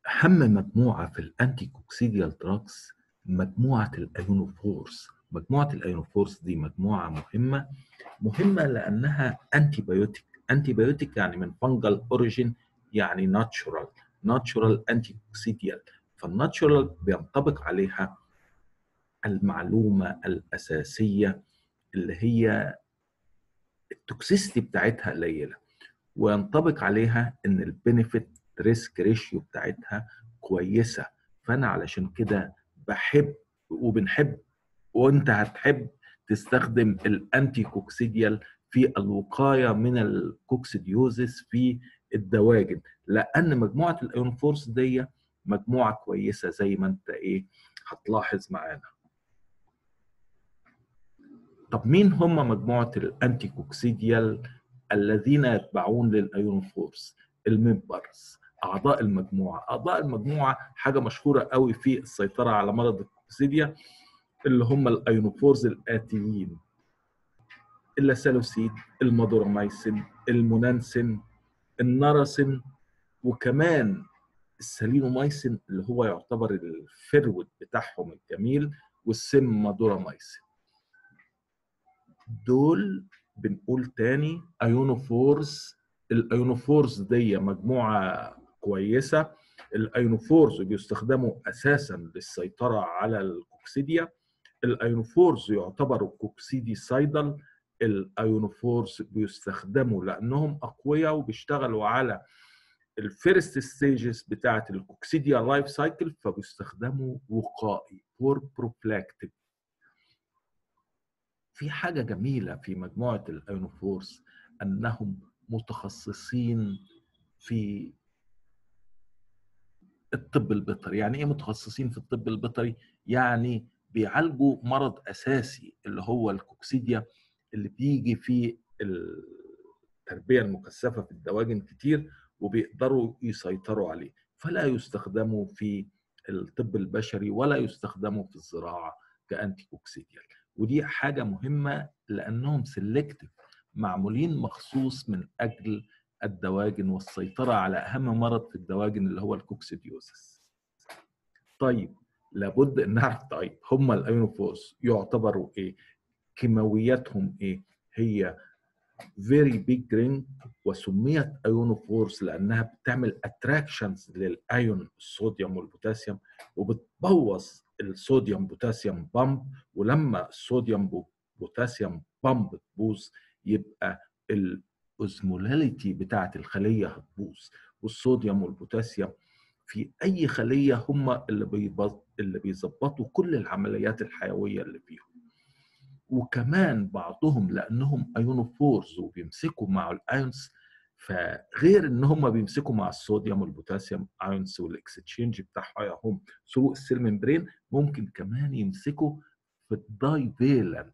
اهم مجموعه في الانتي كوكسيديال دراجز مجموعه الايونوفورس مجموعه الايونوفورس دي مجموعه مهمه مهمه لانها انتي بايوتيك انتي بايوتيك يعني من فانجل اوريجين يعني ناتشورال ناتشورال انتي كوكسيديال فالناتشورال بينطبق عليها المعلومه الاساسيه اللي هي التوكسيستي بتاعتها قليله وينطبق عليها ان البنفيت ريسك ريشيو بتاعتها كويسه فانا علشان كده بحب وبنحب وانت هتحب تستخدم الانتي كوكسيديال في الوقايه من الكوكسيديوزس في الدواجن لان مجموعه الايون فورس دي مجموعه كويسه زي ما انت ايه هتلاحظ معانا طب مين هم مجموعه الانتي كوكسيديال الذين يتبعون للايون فورس الممبرز اعضاء المجموعه اعضاء المجموعه حاجه مشهوره قوي في السيطره على مرض الكوكسيديا اللي هم الايونوفورز الاتيين اللاسالوسيد المادوراميسين المونانسين الناراسين وكمان السالينومايسين اللي هو يعتبر الفرود بتاعهم الجميل والسم مادوراميسين دول بنقول تاني ايونوفورز الايونوفورز دي مجموعه كويسه الايونوفورز بيستخدموا اساسا للسيطره على الكوكسيديا الايونوفورز يعتبروا كوكسيدي سايدل الايونوفورز بيستخدموا لانهم اقوياء وبيشتغلوا على الفيرست ستيجز بتاعه الكوكسيديا لايف سايكل فبيستخدموا وقائي فور بروفلاكتيك في حاجه جميله في مجموعه الايونوفورز انهم متخصصين في الطب البيطري يعني ايه متخصصين في الطب البيطري يعني بيعالجوا مرض اساسي اللي هو الكوكسيديا اللي بيجي في التربيه المكثفه في الدواجن كتير وبيقدروا يسيطروا عليه فلا يستخدموا في الطب البشري ولا يستخدموا في الزراعه كانتي كوكسيديال ودي حاجه مهمه لانهم سيلكتيف معمولين مخصوص من اجل الدواجن والسيطره على اهم مرض في الدواجن اللي هو الكوكسيديوزس. طيب لابد ان نعرف طيب هم الايونوفورس يعتبروا ايه؟ كيماوياتهم ايه؟ هي فيري بيج رينج وسميت ايونوفورس لانها بتعمل اتراكشنز للايون الصوديوم والبوتاسيوم وبتبوظ الصوديوم بوتاسيوم بامب ولما الصوديوم بوتاسيوم بامب تبوظ يبقى الاوزمولاليتي بتاعه الخليه هتبوظ والصوديوم والبوتاسيوم في اي خليه هم اللي بيبظ اللي بيظبطوا كل العمليات الحيويه اللي فيهم وكمان بعضهم لانهم ايونوفورز وبيمسكوا مع الايونز فغير ان هم بيمسكوا مع الصوديوم والبوتاسيوم ايونز والاكستشينج بتاعهم ثرو السيل ممبرين ممكن كمان يمسكوا في الداي فيلنت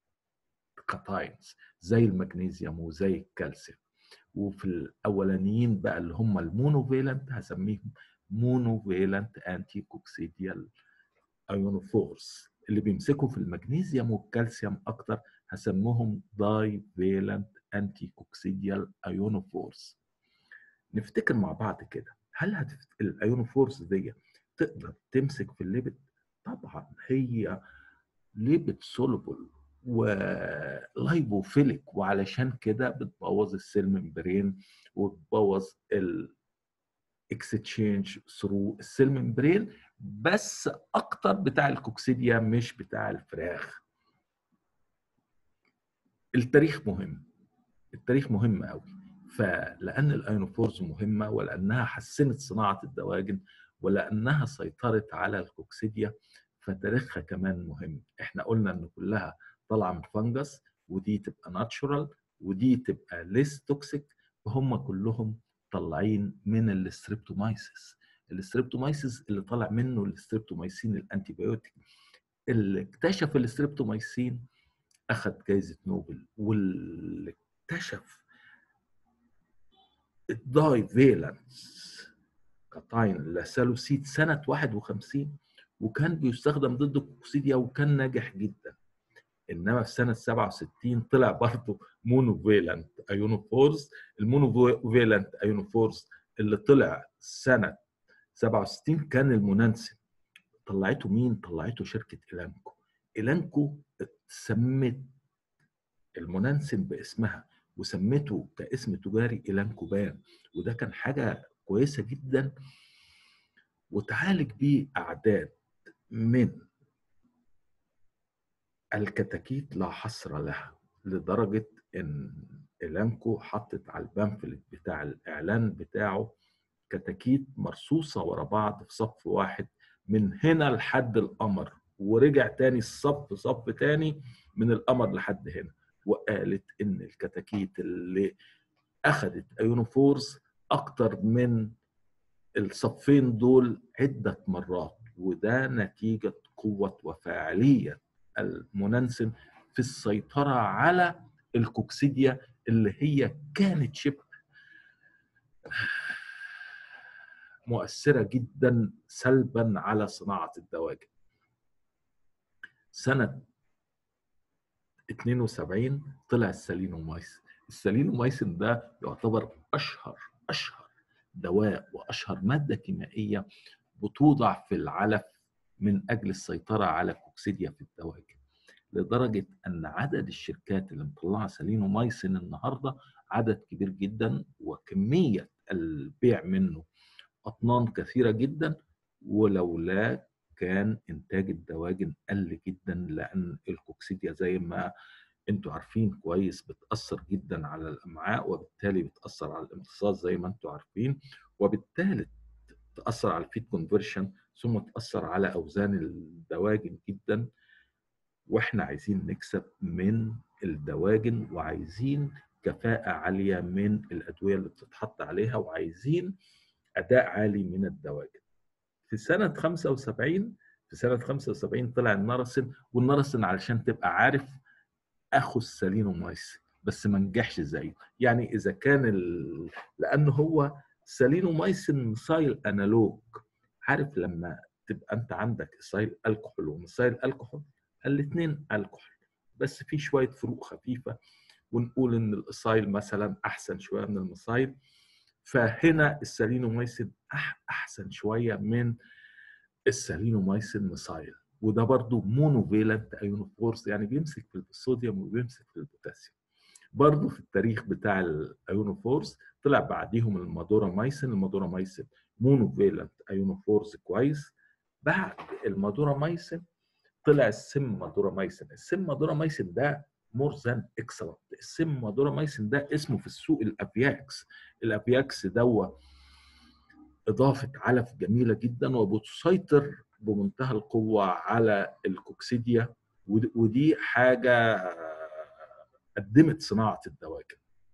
كاتاينز زي المغنيسيوم وزي الكالسيوم وفي الاولانيين بقى اللي هم المونوفيلنت هسميهم مونوفيلنت انتي كوكسيديال ايونوفورس اللي بيمسكوا في المغنيسيوم والكالسيوم اكتر هسموهم داي فيلنت انتي كوكسيديال ايونوفورس نفتكر مع بعض كده هل هتفت... الايونوفورس دي تقدر تمسك في الليبت طبعا هي ليبت سولوبل ولايبوفيليك وعلشان كده بتبوظ السيل ممبرين وبتبوظ الاكستشينج ثرو السيل ممبرين بس اكتر بتاع الكوكسيديا مش بتاع الفراخ التاريخ مهم التاريخ مهم قوي فلان الايونوفورز مهمه ولانها حسنت صناعه الدواجن ولانها سيطرت على الكوكسيديا فتاريخها كمان مهم احنا قلنا ان كلها طالعه من فنجس ودي تبقى ناتشورال ودي تبقى ليس توكسيك وهم كلهم طالعين من الستريبتومايسيس الستريبتومايسيس اللي طالع منه الستريبتومايسين الانتي بايوتيك اللي اكتشف الستريبتومايسين اخذ جائزه نوبل واللي اكتشف الداي فيلانس كاتاين لاسالوسيد سنه 51 وكان بيستخدم ضد الكوكسيديا وكان ناجح جدا انما في سنه 67 طلع برضه مونوفيلنت ايونوفورز المونوفيلنت ايونوفورز اللي طلع سنه 67 كان المنانسن طلعته مين؟ طلعته شركه إيلانكو إيلانكو سمت المنانسن باسمها وسمته كاسم تجاري إيلانكو بان وده كان حاجه كويسه جدا وتعالج بيه اعداد من الكتاكيت لا حصر لها لدرجه ان إيلانكو حطت على البامفلت بتاع الاعلان بتاعه كتاكيت مرصوصه ورا بعض في صف واحد من هنا لحد القمر ورجع تاني الصف صف تاني من القمر لحد هنا وقالت ان الكتاكيت اللي اخذت ايونوفورز اكتر من الصفين دول عده مرات وده نتيجه قوه وفاعليه المنانسن في السيطره على الكوكسيديا اللي هي كانت شبه مؤثره جدا سلبا على صناعه الدواجن سنه 72 طلع السالينومايسين السالينومايسين ده يعتبر اشهر اشهر دواء واشهر ماده كيميائيه بتوضع في العلف من اجل السيطره على الكوكسيديا في الدواجن لدرجه ان عدد الشركات اللي مطلعه سالينومايسين النهارده عدد كبير جدا وكميه البيع منه اطنان كثيره جدا ولولا كان انتاج الدواجن قل جدا لان الكوكسيديا زي ما انتوا عارفين كويس بتاثر جدا على الامعاء وبالتالي بتاثر على الامتصاص زي ما انتوا عارفين وبالتالي تاثر على الفيد كونفرشن ثم تاثر على اوزان الدواجن جدا واحنا عايزين نكسب من الدواجن وعايزين كفاءة عالية من الأدوية اللي بتتحط عليها وعايزين أداء عالي من الدواجن. في سنة 75 في سنة 75 طلع النرسن والنرسن علشان تبقى عارف أخو السالينومايسين بس ما نجحش زيه يعني إذا كان ال... لأنه هو سالينومايسين ميثايل أنالوج عارف لما تبقى أنت عندك إيثايل الكحول وميثايل الكحول الاثنين الكحول بس في شويه فروق خفيفه ونقول ان الاصايل مثلا احسن شويه من المصايل فهنا السالينومايسين احسن شويه من السالينومايسين مصايل وده برضو مونوفيلنت ايونوفورس يعني بيمسك في الصوديوم وبيمسك في البوتاسيوم برضو في التاريخ بتاع الايونوفورس طلع بعديهم المادورامايسين المادورامايسين مونوفيلنت ايونوفورس كويس بعد المادورامايسين طلع السم مادورامايسين السم مادورامايسين ده مور ذان اكسلنت السم مادورامايسين ده اسمه في السوق الافياكس الافياكس دوا اضافه علف جميله جدا وبتسيطر بمنتهى القوه على الكوكسيديا ودي حاجه قدمت صناعه الدواجن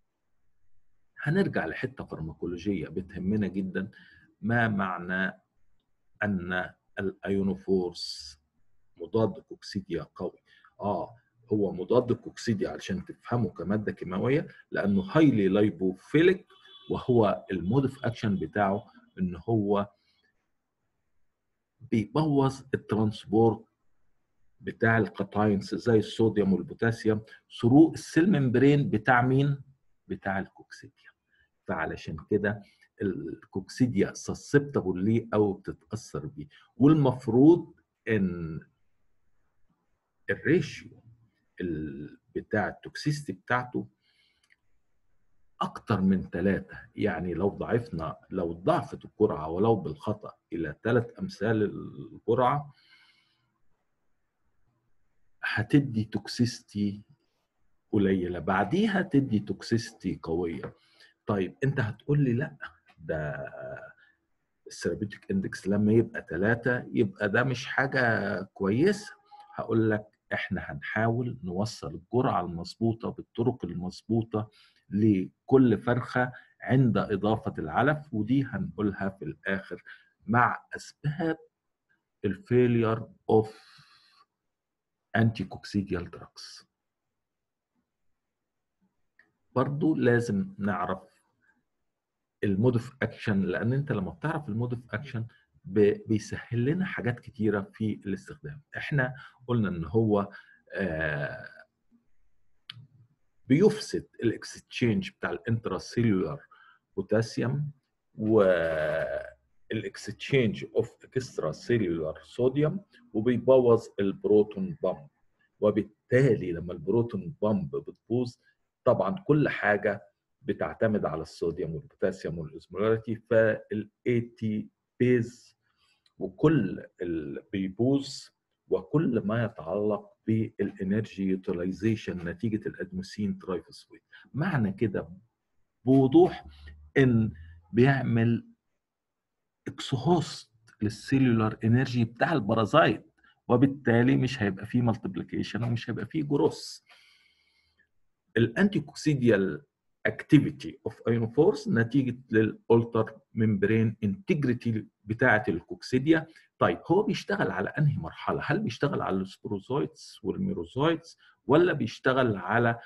هنرجع لحته فارماكولوجيه بتهمنا جدا ما معنى ان الايونوفورس مضاد كوكسيديا قوي اه هو مضاد كوكسيديا علشان تفهمه كماده كيماويه لانه هايلي لايبوفيليك وهو المود اوف اكشن بتاعه ان هو بيبوظ الترانسبورت بتاع القطاينس زي الصوديوم والبوتاسيوم ثرو السيل ممبرين بتاع مين؟ بتاع الكوكسيديا فعلشان كده الكوكسيديا سسبتبل ليه او بتتاثر بيه والمفروض ان الريشيو بتاع التوكسيستي بتاعته اكتر من ثلاثة يعني لو ضعفنا لو ضعفت الجرعة ولو بالخطأ الى ثلاث امثال الجرعة هتدي توكسيستي قليلة بعديها تدي توكسيستي قوية طيب انت هتقول لي لا ده الثيرابيوتيك اندكس لما يبقى ثلاثة يبقى ده مش حاجة كويسة هقول لك احنا هنحاول نوصل الجرعة المظبوطة بالطرق المظبوطة لكل فرخة عند إضافة العلف ودي هنقولها في الآخر مع أسباب الفيلير اوف انتي كوكسيديال دراكس برضو لازم نعرف المود اوف اكشن لان انت لما بتعرف المود اوف اكشن بيسهل لنا حاجات كتيره في الاستخدام احنا قلنا ان هو آه بيفسد الاكستشينج بتاع الانتراسيلولار بوتاسيوم و الاكستشينج اوف اكسترا سيلولار صوديوم وبيبوظ البروتون بامب وبالتالي لما البروتون بامب بتبوظ طبعا كل حاجه بتعتمد على الصوديوم والبوتاسيوم والاسمولاريتي فالاي تي بيز وكل اللي بيبوظ وكل ما يتعلق بالانرجي يوتيلايزيشن نتيجه الادموسين ترايفوسفيت معنى كده بوضوح ان بيعمل اكسهوست للسيلولار انرجي بتاع البارازايت وبالتالي مش هيبقى فيه مالتيبليكيشن ومش هيبقى فيه جروس الانتي كوكسيديال اكتيفيتي اوف ايونوفورس نتيجه للالتر ممبرين انتجريتي بتاعه الكوكسيديا طيب هو بيشتغل على انهي مرحله هل بيشتغل على السبروزويتس والميروزويتس ولا بيشتغل على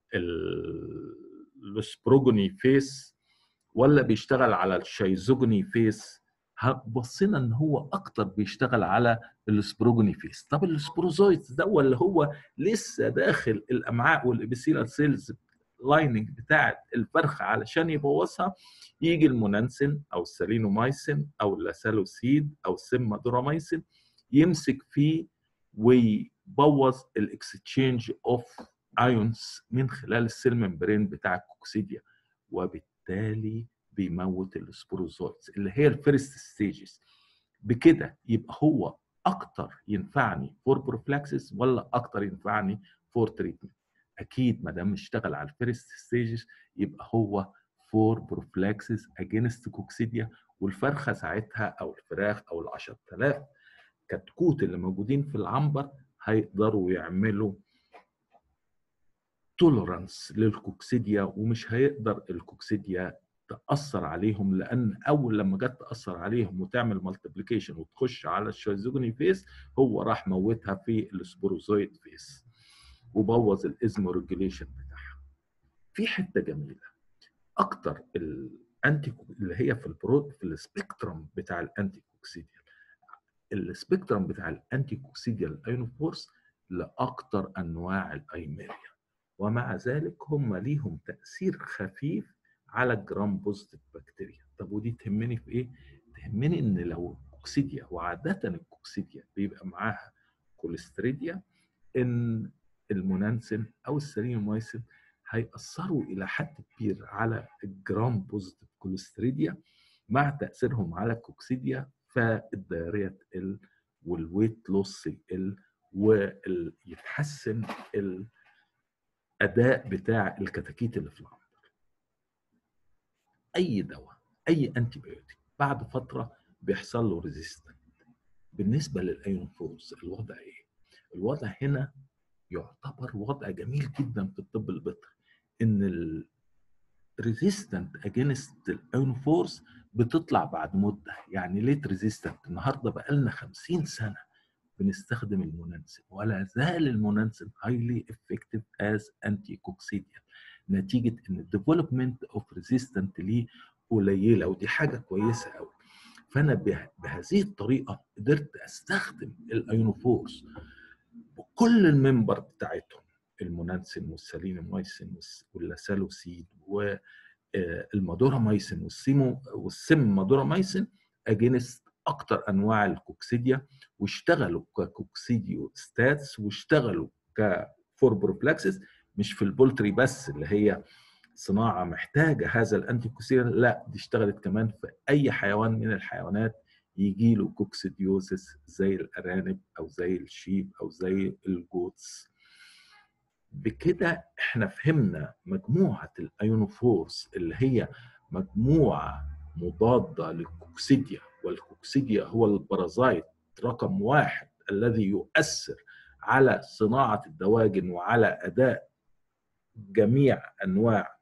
السبروجوني فيس ولا بيشتغل على الشيزوجوني فيس بصينا ان هو اكتر بيشتغل على السبروجوني فيس طب السبروزويتس ده ولا هو لسه داخل الامعاء والابيثيلال سيلز لايننج بتاعه الفرخه علشان يبوظها يجي المونانسين او السالينومايسين او اللاسالوسيد او السيمادورامايسين يمسك فيه ويبوظ الاكستشينج اوف ايونز من خلال السيل ممبرين بتاع الكوكسيديا وبالتالي بيموت السبوروزويتس اللي هي الفيرست ستيجز بكده يبقى هو اكتر ينفعني فور بروفلاكسس ولا اكتر ينفعني فور تريتمنت اكيد ما دام اشتغل على الفيرست ستيجز يبقى هو فور بروفلاكسس اجينست كوكسيديا والفرخه ساعتها او الفراخ او ال 10000 كتكوت اللي موجودين في العنبر هيقدروا يعملوا تولرانس للكوكسيديا ومش هيقدر الكوكسيديا تاثر عليهم لان اول لما جت تاثر عليهم وتعمل مالتيبليكيشن وتخش على الشيزوجوني فيس هو راح موتها في السبوروزويد فيس وبوظ الازمو ريجوليشن بتاعها في حته جميله اكتر الانتي اللي هي في البرو في السبيكترم بتاع الانتي كوكسيديال السبيكترم بتاع الانتي كوكسيديال ايونوفورس لاكتر انواع الايميريا ومع ذلك هم ليهم تاثير خفيف على الجرام بوزيتيف بكتيريا طب ودي تهمني في ايه تهمني ان لو الكوكسيديا وعاده الكوكسيديا بيبقى معاها كوليستريديا ان المونانسين او السيرينومايسين هيأثروا إلى حد كبير على الجرام بوزيتيف كوليستريديا مع تأثيرهم على الكوكسيديا فالدايريا تقل والويت لوس يقل ويتحسن الأداء بتاع الكتاكيت اللي في العنبر. أي دواء أي أنتي بيوتيك بعد فترة بيحصل له ريزيستنت. بالنسبة للأيونفورس الوضع إيه؟ الوضع هنا يعتبر وضع جميل جدا في الطب البيطري ان الريزيستنت اجينست الايونفورس بتطلع بعد مده يعني ليت ريزيستنت النهارده بقى لنا 50 سنه بنستخدم المونانسين ولا زال المونانسين هايلي افكتيف از انتي كوكسيديان نتيجه ان الديفلوبمنت اوف ريزيستنت ليه قليله ودي حاجه كويسه قوي فانا بهذه الطريقه قدرت استخدم الايونوفورس بكل المنبر بتاعتهم المونانسين والسالينومايسين واللاسالوسيد والمادورامايسين والسيمو والسم مادورامايسين اجينست اكتر انواع الكوكسيديا واشتغلوا ككوكسيديو ستاتس واشتغلوا كفوربروفلاكسس مش في البولتري بس اللي هي صناعه محتاجه هذا الانتي لا دي اشتغلت كمان في اي حيوان من الحيوانات يجي له كوكسيديوزس زي الارانب او زي الشيب او زي الجوتس بكده احنا فهمنا مجموعه الايونوفورس اللي هي مجموعه مضاده للكوكسيديا والكوكسيديا هو البارازايت رقم واحد الذي يؤثر على صناعه الدواجن وعلى اداء جميع انواع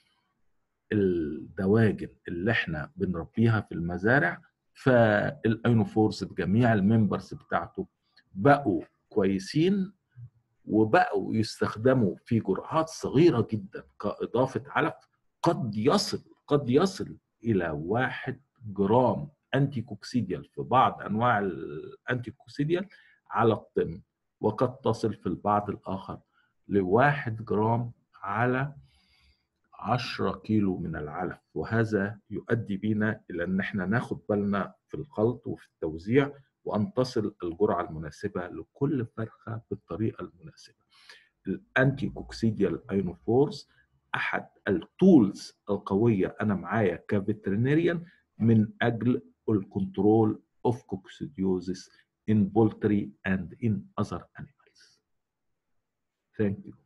الدواجن اللي احنا بنربيها في المزارع فالايونوفورس بجميع الممبرز بتاعته بقوا كويسين وبقوا يستخدموا في جرعات صغيرة جدا كإضافة علف قد يصل قد يصل إلى واحد جرام أنتي كوكسيديال في بعض أنواع الأنتي كوكسيديال على الطن وقد تصل في البعض الآخر لواحد جرام على 10 كيلو من العلف وهذا يؤدي بنا الى ان احنا ناخد بالنا في الخلط وفي التوزيع وان تصل الجرعه المناسبه لكل فرخه بالطريقه المناسبه. الانتي كوكسيديال اينوفورس احد التولز القويه انا معايا كفيترينيريان من اجل الكنترول of coccidiosis in poultry and in other animals. Thank you.